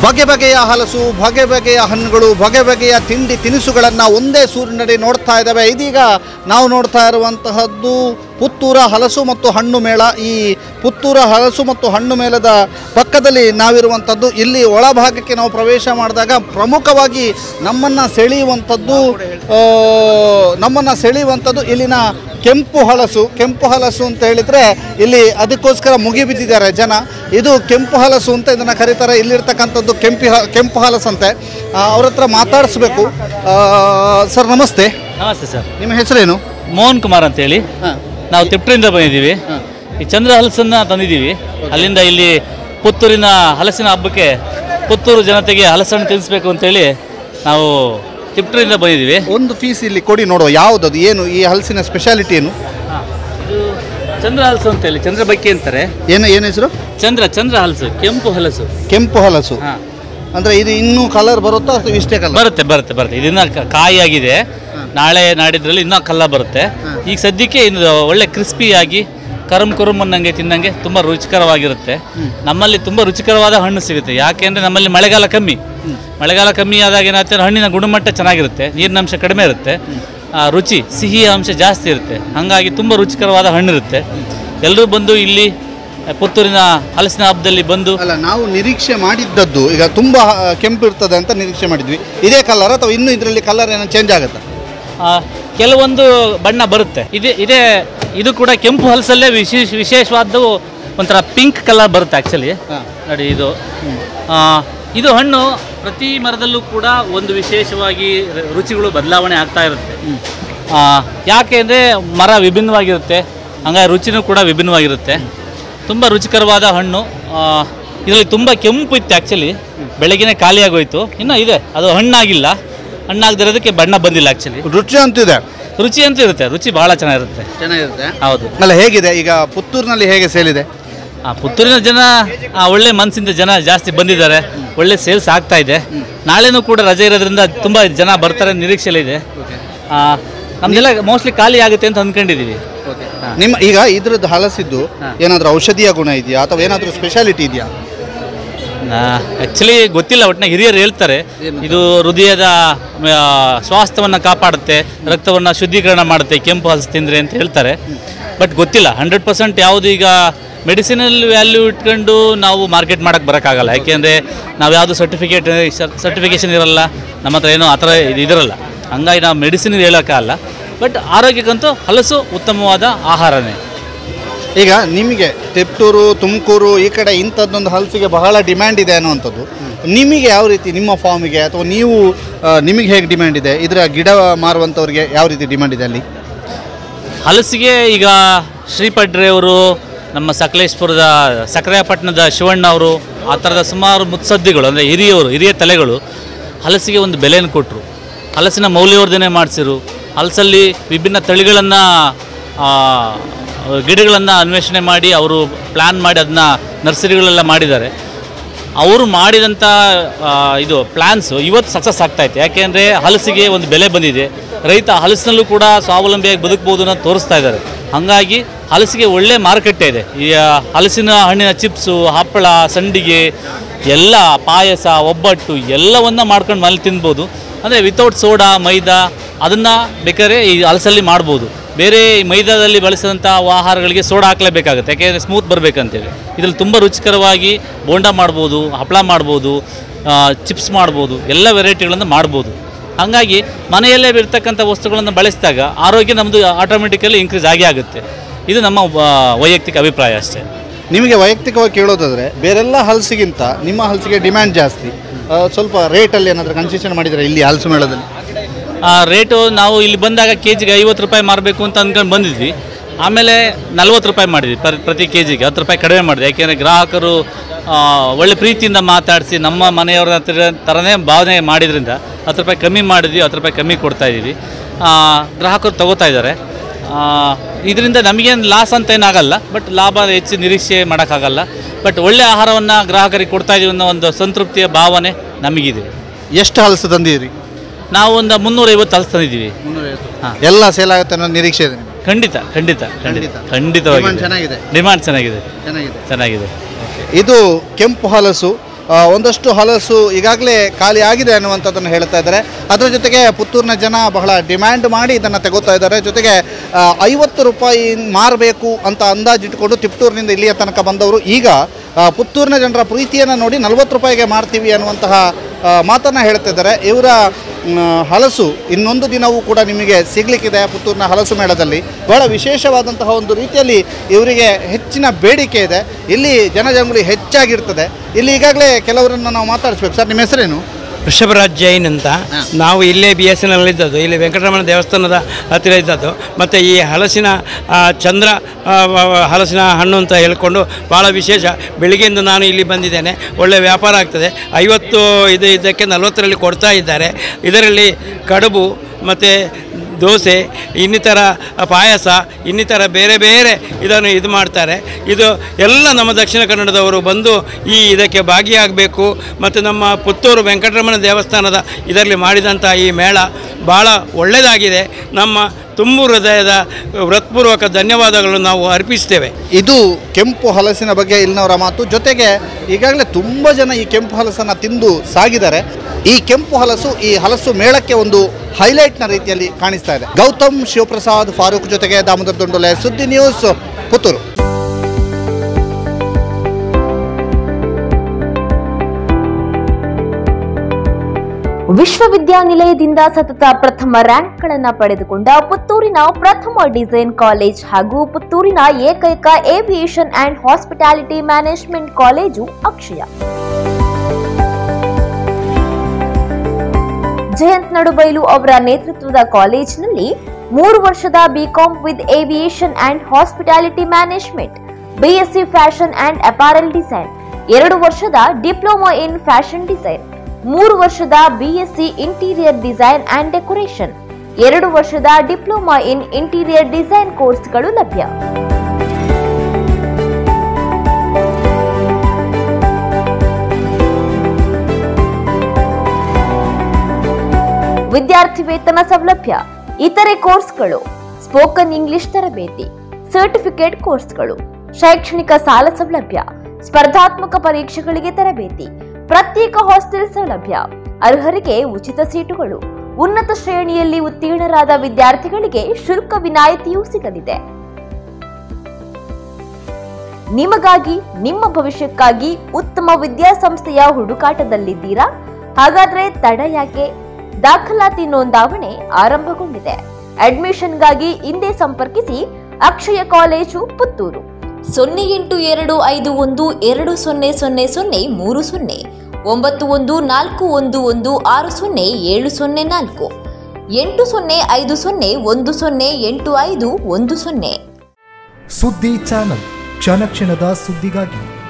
ಬಗೆ ಬಗೆಯ ಹಲಸು ಬಗೆ ಬಗೆಯ ಹಣ್ಣುಗಳು ಬಗೆ ಬಗೆಯ ತಿಂಡಿ ತಿನಿಸುಗಳನ್ನು ಒಂದೇ ಸೂರಿನಡಿ ನೋಡ್ತಾ ಇದ್ದಾವೆ ಇದೀಗ ನಾವು ನೋಡ್ತಾ ಇರುವಂತಹದ್ದು ಪುತ್ತೂರ ಹಲಸು ಮತ್ತು ಹಣ್ಣು ಮೇಳ ಈ ಪುತ್ತೂರ ಹಲಸು ಮತ್ತು ಹಣ್ಣು ಮೇಳದ ಪಕ್ಕದಲ್ಲಿ ನಾವಿರುವಂಥದ್ದು ಇಲ್ಲಿ ಒಳಭಾಗಕ್ಕೆ ನಾವು ಪ್ರವೇಶ ಮಾಡಿದಾಗ ಪ್ರಮುಖವಾಗಿ ನಮ್ಮನ್ನು ಸೆಳೆಯುವಂಥದ್ದು ಆ, ನಮ್ಮನ್ನು ಸೆಳೆಯುವಂಥದ್ದು ಇಲ್ಲಿನ ಕೆಂಪು ಹಲಸು ಕೆಂಪು ಹಲಸು ಅಂತ ಹೇಳಿದರೆ ಇಲ್ಲಿ ಅದಕ್ಕೋಸ್ಕರ ಮುಗಿಬಿದ್ದಿದ್ದಾರೆ ಜನ ಇದು ಕೆಂಪು ಹಲಸು ಅಂತ ಇದನ್ನು ಕರೀತಾರೆ ಇಲ್ಲಿರ್ತಕ್ಕಂಥದ್ದು ಕೆಂಪಿ ಹ ಕೆಂಪು ಹಲಸು ಅಂತೆ ಅವ್ರ ಹತ್ರ ಮಾತಾಡಿಸ್ಬೇಕು ಆ, ಸರ್ ನಮಸ್ತೆ ನಮಸ್ತೆ ಸರ್ ನಿಮ್ಮ ಹೆಸರೇನು ಮೋಹನ್ ಕುಮಾರ್ ಅಂತೇಳಿ ಹಾಂ ನಾವು ತಿಪ್ಟರಿಂದ ಬಂದಿದ್ದೀವಿ ಹಾಂ ಈ ಚಂದ್ರ ಹಲಸನ್ನ ತಂದಿದ್ದೀವಿ ಅಲ್ಲಿಂದ ಇಲ್ಲಿ ಪುತ್ತೂರಿನ ಹಲಸಿನ ಹಬ್ಬಕ್ಕೆ ಪುತ್ತೂರು ಜನತೆಗೆ ಹಲಸನ್ನು ತಿಳಿಸ್ಬೇಕು ಅಂತೇಳಿ ನಾವು ತಿಪ್ಟರಿಂದ ಬಂದಿದ್ದೀವಿ ಒಂದು ಪೀಸ್ ಇಲ್ಲಿ ಕೊಡಿ ನೋಡುವ ಯಾವುದದು ಏನು ಈ ಹಲಸಿನ ಸ್ಪೆಷಾಲಿಟಿ ಏನು ಇದು ಚಂದ್ರ ಹಲಸು ಅಂತೇಳಿ ಚಂದ್ರ ಬಕ್ಕಿ ಅಂತಾರೆ ಏನು ಏನು ಹೆಸರು ಚಂದ್ರ ಚಂದ್ರ ಹಲಸು ಕೆಂಪು ಹಲಸು ಕೆಂಪು ಹಲಸು ಹಾಂ ಅಂದರೆ ಇದು ಇನ್ನೂ ಕಲರ್ ಬರುತ್ತಾ ಅಥವಾ ಇಷ್ಟೇ ಕಲರ್ ಬರುತ್ತೆ ಬರುತ್ತೆ ಬರುತ್ತೆ ಇದನ್ನ ಕ- ಕಾಯಿ ಆಗಿದೆ ನಾಳೆ ನಾಡಿದ್ರಲ್ಲಿ ಇನ್ನೂ ಕಲ್ಲ ಬರುತ್ತೆ ಈಗ ಸದ್ಯಕ್ಕೆ ಇದು ಒಳ್ಳೆ ಕ್ರಿಸ್ಪಿಯಾಗಿ ಕರಂ ಕುರುಮ್ ಅನ್ನಂಗೆ ತಿನ್ನಂಗೆ ತುಂಬ ರುಚಿಕರವಾಗಿರುತ್ತೆ ನಮ್ಮಲ್ಲಿ ತುಂಬ ರುಚಿಕರವಾದ ಹಣ್ಣು ಸಿಗುತ್ತೆ ಯಾಕೆಂದರೆ ನಮ್ಮಲ್ಲಿ ಮಳೆಗಾಲ ಕಮ್ಮಿ ಮಳೆಗಾಲ ಕಮ್ಮಿ ಆದಾಗ ಏನಾಗ್ತದೆ ಹಣ್ಣಿನ ಗುಣಮಟ್ಟ ಚೆನ್ನಾಗಿರುತ್ತೆ ನೀರಿನಂಶ ಕಡಿಮೆ ಇರುತ್ತೆ ಆ, ರುಚಿ ಸಿಹಿ ಅಂಶ ಜಾಸ್ತಿ ಇರುತ್ತೆ ಹಾಗಾಗಿ ತುಂಬ ರುಚಿಕರವಾದ ಹಣ್ಣಿರುತ್ತೆ ಎಲ್ಲರೂ ಬಂದು ಇಲ್ಲಿ ಆ, ಪುತ್ತೂರಿನ ಹಲಸಿನ ಹಬ್ಬದಲ್ಲಿ ಬಂದು ಅಲ್ಲ ನಾವು ನಿರೀಕ್ಷೆ ಮಾಡಿದ್ದದ್ದು ಈಗ ತುಂಬ ಕೆಂಪು ಇರ್ತದೆ ಅಂತ ನಿರೀಕ್ಷೆ ಮಾಡಿದ್ವಿ ಇದೇ ಕಲರ್ ಅಥವಾ ಇನ್ನೂ ಇದರಲ್ಲಿ ಕಲರ್ ಏನೋ ಚೇಂಜ್ ಆಗುತ್ತಾ ಆ, ಕೆಲವೊಂದು ಬಣ್ಣ ಬರುತ್ತೆ ಇದೇ ಇದೇ ಇದು ಕೂಡ ಕೆಂಪು ಹಲಸಲ್ಲೇ ವಿಶೇಷ ವಿಶೇಷವಾದ್ದು ಒಂಥರ ಪಿಂಕ್ ಕಲರ್ ಬರುತ್ತೆ ಆ್ಯಕ್ಚುಲಿ ಹಾಂ ನೋಡಿ ಇದು ಆ, ಇದು ಹಣ್ಣು ಪ್ರತಿ ಮರದಲ್ಲೂ ಕೂಡ ಒಂದು ವಿಶೇಷವಾಗಿ ರ- ರುಚಿಗಳು ಬದಲಾವಣೆ ಆಗ್ತಾ ಇರುತ್ತೆ ಆ, ಯಾಕೆ ಅಂದರೆ ಮರ ವಿಭಿನ್ನವಾಗಿರುತ್ತೆ ಹಂಗಾಗಿ ರುಚಿನೂ ಕೂಡ ವಿಭಿನ್ನವಾಗಿರುತ್ತೆ ತುಂಬ ರುಚಿಕರವಾದ ಹಣ್ಣು ಆ, ಇದರಲ್ಲಿ ತುಂಬ ಕೆಂಪು ಇತ್ತು ಆ್ಯಕ್ಚುಲಿ ಬೆಳಗ್ಗೆನೇ ಖಾಲಿಯಾಗೋಯ್ತು ಇನ್ನೂ ಇದೆ ಅದು ಹಣ್ಣಾಗಿಲ್ಲ ಹಣ್ಣಾಗದಿರೋದಕ್ಕೆ ಬಣ್ಣ ಬಂದಿಲ್ಲ ಆ್ಯಕ್ಚುಲಿ ರುಚಿ ಅಂತಿದೆ ರುಚಿ ಅಂತ ಇರುತ್ತೆ ರುಚಿ ಭಾಳ ಚೆನ್ನಾಗಿರುತ್ತೆ ಚೆನ್ನಾಗಿರುತ್ತೆ ಹೌದು ಅಲ್ಲ ಹೇಗಿದೆ ಈಗ ಪುತ್ತೂರಿನಲ್ಲಿ ಹೇಗೆ ಸೇಲಿದೆ ಆ ಪುತ್ತೂರಿನ ಜನ ಆ, ಒಳ್ಳೆ ಮನಸ್ಸಿಂದ ಜನ ಜಾಸ್ತಿ ಬಂದಿದ್ದಾರೆ ಒಳ್ಳೆ ಸೇಲ್ಸ್ ಆಗ್ತಾ ಇದೆ ನಾಳೆನೂ ಕೂಡ ರಜೆ ಇರೋದ್ರಿಂದ ತುಂಬ ಜನ ಬರ್ತಾರೆ ನಿರೀಕ್ಷೆಲಿದೆ ಆ, ನಮ್ದೆಲ್ಲ ಮೋಸ್ಟ್ಲಿ ಖಾಲಿ ಆಗುತ್ತೆ ಅಂತ ಅಂದ್ಕೊಂಡಿದ್ದೀವಿ ನಿಮ್ಮ ಈಗ ಇದ್ರದ್ದು ಹಲಸಿದ್ದು ಏನಾದರೂ ಔಷಧೀಯ ಗುಣ ಇದೆಯಾ ಅಥವಾ ಏನಾದರೂ ಸ್ಪೆಷಾಲಿಟಿ ಇದೆಯಾ ಆ್ಯಕ್ಚುಲಿ ಗೊತ್ತಿಲ್ಲ ಒಟ್ಟಿನ ಹಿರಿಯರು ಹೇಳ್ತಾರೆ ಇದು ಹೃದಯದ ಆ, ಸ್ವಾಸ್ಥ್ಯವನ್ನು ಕಾಪಾಡುತ್ತೆ ರಕ್ತವನ್ನು ಶುದ್ಧೀಕರಣ ಮಾಡುತ್ತೆ ಕೆಂಪು ಹಲಸು ತಿಂದರೆ ಅಂತ ಹೇಳ್ತಾರೆ ಬಟ್ ಗೊತ್ತಿಲ್ಲ ಹಂಡ್ರೆಡ್ ಪರ್ಸೆಂಟ್ ಯಾವುದು ಈಗ ಮೆಡಿಸಿನಲ್ ವ್ಯಾಲ್ಯೂ ಇಟ್ಕೊಂಡು ನಾವು ಮಾರ್ಕೆಟ್ ಮಾಡೋಕ್ಕೆ ಬರೋಕ್ಕಾಗಲ್ಲ ಯಾಕೆಂದರೆ ನಾವು ಯಾವುದು ಸರ್ಟಿಫಿಕೇಟ್ ಸರ್ಟಿಫಿಕೇಷನ್ ಇರಲ್ಲ ನಮ್ಮ ಹತ್ರ ಏನೋ ಆ ಥರ ಇದು ಇದಿರಲ್ಲ ಹಂಗಾಗಿ ನಾವು ಮೆಡಿಸಿನ್ ಹೇಳೋಕ್ಕಾಗಲ್ಲ ಬಟ್ ಆರೋಗ್ಯಕ್ಕಂತೂ ಹಲಸು ಉತ್ತಮವಾದ ಆಹಾರನೇ ಈಗ ನಿಮಗೆ ತಿಪ್ಟೂರು ತುಮಕೂರು ಈ ಕಡೆ ಇಂಥದ್ದೊಂದು ಹಲಸಿಗೆ ಬಹಳ ಡಿಮ್ಯಾಂಡ್ ಇದೆ ಅನ್ನುವಂಥದ್ದು ನಿಮಗೆ ಯಾವ ರೀತಿ ನಿಮ್ಮ ಫಾರ್ಮಿಗೆ ಅಥವಾ ನೀವು ಆ, ನಿಮಗೆ ಹೇಗೆ ಡಿಮ್ಯಾಂಡ್ ಇದೆ ಇದರ ಗಿಡ ಮಾರುವಂಥವ್ರಿಗೆ ಯಾವ ರೀತಿ ಡಿಮ್ಯಾಂಡ್ ಇದೆ ಅಲ್ಲಿ ಹಲಸಿಗೆ ಈಗ ಶ್ರೀಪಡ್ರೆ ಅವರು ನಮ್ಮ ಸಕಲೇಶ್ಪುರದ ಸಕ್ರಿಯಪಟ್ಟಣದ ಶಿವಣ್ಣ ಅವರು ಆ ಥರದ ಸುಮಾರು ಮುತ್ಸದ್ದಿಗಳು ಅಂದರೆ ಹಿರಿಯವರು ಹಿರಿಯ ತಲೆಗಳು ಹಲಸಿಗೆ ಒಂದು ಬೆಲೆಯನ್ನು ಕೊಟ್ಟರು ಹಲಸಿನ ಮೌಲ್ಯವರ್ಧನೆ ಮಾಡಿಸಿರು ಹಲಸಲ್ಲಿ ವಿಭಿನ್ನ ತಳಿಗಳನ್ನು ಗಿಡಗಳನ್ನು ಅನ್ವೇಷಣೆ ಮಾಡಿ ಅವರು ಪ್ಲ್ಯಾನ್ ಮಾಡಿ ಅದನ್ನ ನರ್ಸರಿಗಳೆಲ್ಲ ಮಾಡಿದ್ದಾರೆ ಅವರು ಮಾಡಿದಂಥ ಆ, ಇದು ಪ್ಲ್ಯಾನ್ಸು ಇವತ್ತು ಸಕ್ಸಸ್ ಆಗ್ತಾಯಿತ್ತು ಯಾಕೆಂದರೆ ಹಲಸಿಗೆ ಒಂದು ಬೆಲೆ ಬಂದಿದೆ ರೈತ ಹಲಸಿನಲ್ಲೂ ಕೂಡ ಸ್ವಾವಲಂಬಿಯಾಗಿ ಬದುಕ್ಬೋದು ಅನ್ನೋದು ತೋರಿಸ್ತಾ ಇದ್ದಾರೆ ಹಾಗಾಗಿ ಹಲಸಿಗೆ ಒಳ್ಳೆ ಮಾರುಕಟ್ಟೆ ಇದೆ ಈ ಆ, ಹಲಸಿನ ಹಣ್ಣಿನ ಚಿಪ್ಸು ಹಪ್ಪಳ ಸಂಡಿಗೆ ಎಲ್ಲ ಪಾಯಸ ಒಬ್ಬಟ್ಟು ಎಲ್ಲವನ್ನ ಮಾಡ್ಕೊಂಡು ಮನೇಲಿ ತಿನ್ಬೋದು ಅಂದರೆ ವಿತೌಟ್ ಸೋಡಾ ಮೈದಾ ಅದನ್ನು ಬೇಕಾದ್ರೆ ಈ ಹಲಸಲ್ಲಿ ಮಾಡ್ಬೋದು ಬೇರೆ ಈ ಮೈದಾದಲ್ಲಿ ಬಳಸಿದಂಥ ಆಹಾರಗಳಿಗೆ ಸೋಡಾ ಹಾಕಲೇಬೇಕಾಗುತ್ತೆ ಯಾಕೆಂದರೆ ಸ್ಮೂತ್ ಬರಬೇಕಂತೇಳಿ ಇದರಲ್ಲಿ ತುಂಬ ರುಚಿಕರವಾಗಿ ಬೋಂಡ ಮಾಡ್ಬೋದು ಹಪ್ಪಳ ಮಾಡ್ಬೋದು ಚಿಪ್ಸ್ ಮಾಡ್ಬೋದು ಎಲ್ಲ ವೆರೈಟಿಗಳನ್ನು ಮಾಡ್ಬೋದು ಹಾಗಾಗಿ ಮನೆಯಲ್ಲೇ ಇರ್ತಕ್ಕಂಥ ವಸ್ತುಗಳನ್ನು ಬಳಸಿದಾಗ ಆರೋಗ್ಯ ನಮ್ಮದು ಆಟೋಮೆಟಿಕಲಿ ಇನ್ಕ್ರೀಸ್ ಆಗೇ ಆಗುತ್ತೆ ಇದು ನಮ್ಮ ಆ, ವೈಯಕ್ತಿಕ ಅಭಿಪ್ರಾಯ ಅಷ್ಟೇ ನಿಮಗೆ ವೈಯಕ್ತಿಕವಾಗಿ ಕೇಳೋದಾದರೆ ಬೇರೆಲ್ಲ ಹಲಸಿಗಿಂತ ನಿಮ್ಮ ಹಲಸಿಗೆ ಡಿಮ್ಯಾಂಡ್ ಜಾಸ್ತಿ ಆ, ಸ್ವಲ್ಪ ರೇಟಲ್ಲಿ ಏನಾದರೂ ಕನ್ಸೆಷನ್ ಮಾಡಿದರೆ ಇಲ್ಲಿ ಹಲಸು ಮೇಳದಲ್ಲಿ ಆ ರೇಟು ನಾವು ಇಲ್ಲಿ ಬಂದಾಗ ಕೆ ಜಿಗೆ ಐವತ್ತು ರೂಪಾಯಿ ಮಾರಬೇಕು ಅಂತ ಅಂದ್ಕೊಂಡು ಬಂದಿದ್ವಿ ಆಮೇಲೆ ನಲ್ವತ್ತು ರೂಪಾಯಿ ಮಾಡಿದ್ವಿ ಪ್ರ ಪ್ರತಿ ಕೆ ಜಿಗೆ ಹತ್ತು ರೂಪಾಯಿ ಕಡಿಮೆ ಮಾಡಿದೆ ಯಾಕೆಂದರೆ ಗ್ರಾಹಕರು ಆ, ಒಳ್ಳೆ ಪ್ರೀತಿಯಿಂದ ಮಾತಾಡಿಸಿ ನಮ್ಮ ಮನೆಯವರ ಹತ್ರ ಥರನೇ ಭಾವನೆ ಮಾಡಿದ್ರಿಂದ ಹತ್ತು ರೂಪಾಯಿ ಕಮ್ಮಿ ಮಾಡಿದ್ವಿ ಹತ್ತು ರೂಪಾಯಿ ಕಮ್ಮಿ ಕೊಡ್ತಾ ಇದ್ದೀವಿ ಆ, ಗ್ರಾಹಕರು ತಗೋತಾ ಇದ್ದಾರೆ ಇದರಿಂದ ನಮಗೇನು ಲಾಸ್ ಅಂತ ಏನಾಗಲ್ಲ ಬಟ್ ಲಾಭ ಹೆಚ್ಚು ನಿರೀಕ್ಷೆ ಮಾಡೋಕ್ಕಾಗಲ್ಲ ಬಟ್ ಒಳ್ಳೆ ಆಹಾರವನ್ನು ಗ್ರಾಹಕರಿಗೆ ಕೊಡ್ತಾ ಇದೀವಿ ಅನ್ನೋ ಒಂದು ಸಂತೃಪ್ತಿಯ ಭಾವನೆ ನಮಗಿದೆ ಎಷ್ಟು ಹಲಸು ತಂದಿದ್ದೀರಿ ನಾವು ಒಂದು ಮುನ್ನೂರೈವತ್ತು ಹಲಸು ತಂದಿದ್ದೀವಿ ಹಾಂ ಎಲ್ಲ ಸೇಲ್ ಆಗುತ್ತೆ ಅನ್ನೋ ನಿರೀಕ್ಷೆ ಇದೆ ನಿಮಗೆ ಖಂಡಿತ ಖಂಡಿತ ಖಂಡಿತ ಖಂಡಿತ. ಖಂಡಿತವಾಗಿ Demand ಚೆನ್ನಾಗಿದೆ. ಡಿಮಾಂಡ್ ಚೆನ್ನಾಗಿದೆ ಚೆನ್ನಾಗಿದೆ ಚೆನ್ನಾಗಿದೆ ಇದು ಕೆಂಪು ಹಲಸು ಆ, ಒಂದಷ್ಟು ಹಲಸು ಈಗಾಗಲೇ ಖಾಲಿ ಆಗಿದೆ ಅನ್ನುವಂಥದ್ದನ್ನು ಹೇಳ್ತಾ ಇದ್ದಾರೆ ಅದರ ಜೊತೆಗೆ ಪುತ್ತೂರಿನ ಜನ ಬಹಳ ಡಿಮ್ಯಾಂಡ್ ಮಾಡಿ ಇದನ್ನು ತಗೋತಾ ಇದ್ದಾರೆ ಜೊತೆಗೆ ಆ, ಐವತ್ತು ರೂಪಾಯಿ ಮಾರಬೇಕು ಅಂತ ಅಂದಾಜಿಟ್ಟುಕೊಂಡು ತಿಪ್ಟೂರಿನಿಂದ ಇಲ್ಲಿಯ ತನಕ ಬಂದವರು ಈಗ ಆ, ಪುತ್ತೂರಿನ ಜನರ ಪ್ರೀತಿಯನ್ನು ನೋಡಿ ನಲವತ್ತು ರೂಪಾಯಿಗೆ ಮಾರ್ತೀವಿ ಅನ್ನುವಂತಹ ಮಾತನ್ನು ಹೇಳ್ತಿದ್ದಾರೆ ಇವರ ಮ್, ಹಲಸು ಇನ್ನೊಂದು ದಿನವೂ ಕೂಡ ನಿಮಗೆ ಸಿಗಲಿಕ್ಕಿದೆ ಪುತ್ತೂರಿನ ಹಲಸು ಮೇಳದಲ್ಲಿ ಬಹಳ ವಿಶೇಷವಾದಂತಹ ಒಂದು ರೀತಿಯಲ್ಲಿ ಇವರಿಗೆ ಹೆಚ್ಚಿನ ಬೇಡಿಕೆ ಇದೆ ಇಲ್ಲಿ ಜನಜಂಗುಳಿ ಹೆಚ್ಚಾಗಿರ್ತದೆ ಇಲ್ಲಿ ಈಗಾಗಲೇ ಕೆಲವರನ್ನು ನಾವು ಮಾತಾಡಿಸ್ಬೇಕು ಸರ್ ನಿಮ್ಮ ಹೆಸರೇನು ವೃಷಭರಾಜ್ ಜೈನ್ ಅಂತ ನಾವು ಇಲ್ಲೇ ಬಿ ಎಸ್ ಎನ್ ಇದ್ದದ್ದು ಇಲ್ಲಿ ವೆಂಕಟರಮಣ ದೇವಸ್ಥಾನದ ಹತ್ತಿರ ಇದ್ದದ್ದು ಮತ್ತು ಈ ಹಲಸಿನ ಆ, ಚಂದ್ರ ಆ, ವ- ವ- ಹಲಸಿನ ಹಣ್ಣು ಅಂತ ಹೇಳ್ಕೊಂಡು ಭಾಳ ವಿಶೇಷ ಬೆಳಿಗ್ಗೆಯಿಂದ ನಾನು ಇಲ್ಲಿ ಬಂದಿದ್ದೇನೆ ಒಳ್ಳೆಯ ವ್ಯಾಪಾರ ಆಗ್ತದೆ ಐವತ್ತು ಇದು ಇದಕ್ಕೆ ನಲವತ್ತರಲ್ಲಿ ಕೊಡ್ತಾ ಇದ್ದಾರೆ ಇದರಲ್ಲಿ ಕಡುಬು ಮತ್ತು ದೋಸೆ ಇನ್ನಿತರ ಪಾಯಸ ಇನ್ನಿತರ ಬೇರೆ ಬೇರೆ ಇದನ್ನು ಇದು ಮಾಡ್ತಾರೆ ಇದು ಎಲ್ಲ ನಮ್ಮ ದಕ್ಷಿಣ ಕನ್ನಡದವರು ಬಂದು ಈ ಇದಕ್ಕೆ ಭಾಗಿಯಾಗಬೇಕು ಮತ್ತು ನಮ್ಮ ಪುತ್ತೂರು ವೆಂಕಟರಮಣ ದೇವಸ್ಥಾನದ ಇದರಲ್ಲಿ ಮಾಡಿದಂಥ ಈ ಮೇಳ ಭಾಳ ಒಳ್ಳೆಯದಾಗಿದೆ ನಮ್ಮ ತುಂಬು ಹೃದಯದ ಹೃತ್ಪೂರ್ವಕ ಧನ್ಯವಾದಗಳನ್ನು ನಾವು ಅರ್ಪಿಸ್ತೇವೆ ಇದು ಕೆಂಪು ಹಲಸಿನ ಬಗ್ಗೆ ಇಲ್ಲಿನವರ ಮಾತು ಜೊತೆಗೆ ಈಗಾಗಲೇ ತುಂಬ ಜನ ಈ ಕೆಂಪು ಹಲಸನ್ನು ತಿಂದು ಸಾಗಿದ್ದಾರೆ ಈ ಕೆಂಪು ಹಲಸು ಈ ಹಲಸು ಮೇಳಕ್ಕೆ ಒಂದು ಹೈಲೈಟ್ನ ರೀತಿಯಲ್ಲಿ ಕಾಣಿಸ್ತಾ ಇದೆ ಗೌತಮ್ ಶಿವಪ್ರಸಾದ್ ಫಾರೂಕ್ ಜೊತೆಗೆ ದಾಮೋದರ್ ದೊಂಡೊಲೆ ಸುದ್ದಿ ನ್ಯೂಸ್ ಪುತ್ತೂರು ವಿಶ್ವವಿದ್ಯಾನಿಲಯದಿಂದ ಸತತ ಪ್ರಥಮ ರ್ಯಾಂಕ್ಗಳನ್ನು ಪಡೆದುಕೊಂಡ ಪುತ್ತೂರಿನ ಪ್ರಥಮ ಡಿಸೈನ್ ಕಾಲೇಜ್ ಹಾಗೂ ಪುತ್ತೂರಿನ ಏಕೈಕ aviation and hospitality management college Akshaya Jayanth Nadubailu ಅವರ ನೇತೃತ್ವದ ಕಾಲೇಜಿನಲ್ಲಿ ಮೂರು ವರ್ಷದ BCom with aviation and hospitality management BSc fashion and apparel design ಎರಡು ವರ್ಷದ ಡಿಪ್ಲೊಮಾ ಇನ್ ಫ್ಯಾಷನ್ ಡಿಸೈನ್ ಮೂರು ವರ್ಷದ BSc interior design and decoration ಎರಡು ವರ್ಷದ ಡಿಪ್ಲೊಮಾ ಇನ್ ಇಂಟೀರಿಯರ್ ಡಿಸೈನ್ ಕೋರ್ಸ್ಗಳು ಲಭ್ಯ ವಿದ್ಯಾರ್ಥಿ ವೇತನ ಸೌಲಭ್ಯ ಇತರೆ ಕೋರ್ಸ್ಗಳು ಸ್ಪೋಕನ್ ಇಂಗ್ಲಿಷ್ ತರಬೇತಿ ಸರ್ಟಿಫಿಕೇಟ್ ಕೋರ್ಸ್ಗಳು ಶೈಕ್ಷಣಿಕ ಸಾಲ ಸೌಲಭ್ಯ ಸ್ಪರ್ಧಾತ್ಮಕ ಪರೀಕ್ಷೆಗಳಿಗೆ ತರಬೇತಿ ಪ್ರತ್ಯೇಕ ಹಾಸ್ಟೆಲ್ ಸೌಲಭ್ಯ ಅರ್ಹರಿಗೆ ಉಚಿತ ಸೀಟುಗಳು ಉನ್ನತ ಶ್ರೇಣಿಯಲ್ಲಿ ಉತ್ತೀರ್ಣರಾದ ವಿದ್ಯಾರ್ಥಿಗಳಿಗೆ ಶುಲ್ಕ ವಿನಾಯಿತಿಯೂ ಸಿಗಲಿದೆ ನಿಮಗಾಗಿ ನಿಮ್ಮ ಭವಿಷ್ಯಕ್ಕಾಗಿ ಉತ್ತಮ ವಿದ್ಯಾಸಂಸ್ಥೆಯ ಹುಡುಕಾಟದಲ್ಲಿದ್ದೀರಾ ಹಾಗಾದ್ರೆ ತಡ ಯಾಕೆ ದಾಖಲಾತಿ ನೋಂದಾವಣೆ ಆರಂಭಗೊಂಡಿದೆ ಅಡ್ಮಿಷನ್ಗಾಗಿ ಹಿಂದೆ ಸಂಪರ್ಕಿಸಿ ಅಕ್ಷಯ ಕಾಲೇಜು ಪುತ್ತೂರು ಸೊನ್ನೆ ಎಂಟು ಎರಡು ಐದು ಒಂದು ಎರಡು ಸೊನ್ನೆ ಸೊನ್ನೆ ಸೊನ್ನೆ ಮೂರು ಸೊನ್ನೆ ಒಂಬತ್ತು ಒಂದು ನಾಲ್ಕು ಒಂದು ಒಂದು ಆರು ಸೊನ್ನೆ ಏಳು ಸೊನ್ನೆ ನಾಲ್ಕು ಎಂಟು ಸೊನ್ನೆ ಐದು ಸೊನ್ನೆ ಒಂದು ಸೊನ್ನೆ ಎಂಟು ಐದು ಒಂದು ಸೊನ್ನೆ ಸುದ್ದಿ ಚಾನಲ್ ಕ್ಷಣ ಕ್ಷಣದ ಸುದ್ದಿಗಾಗಿ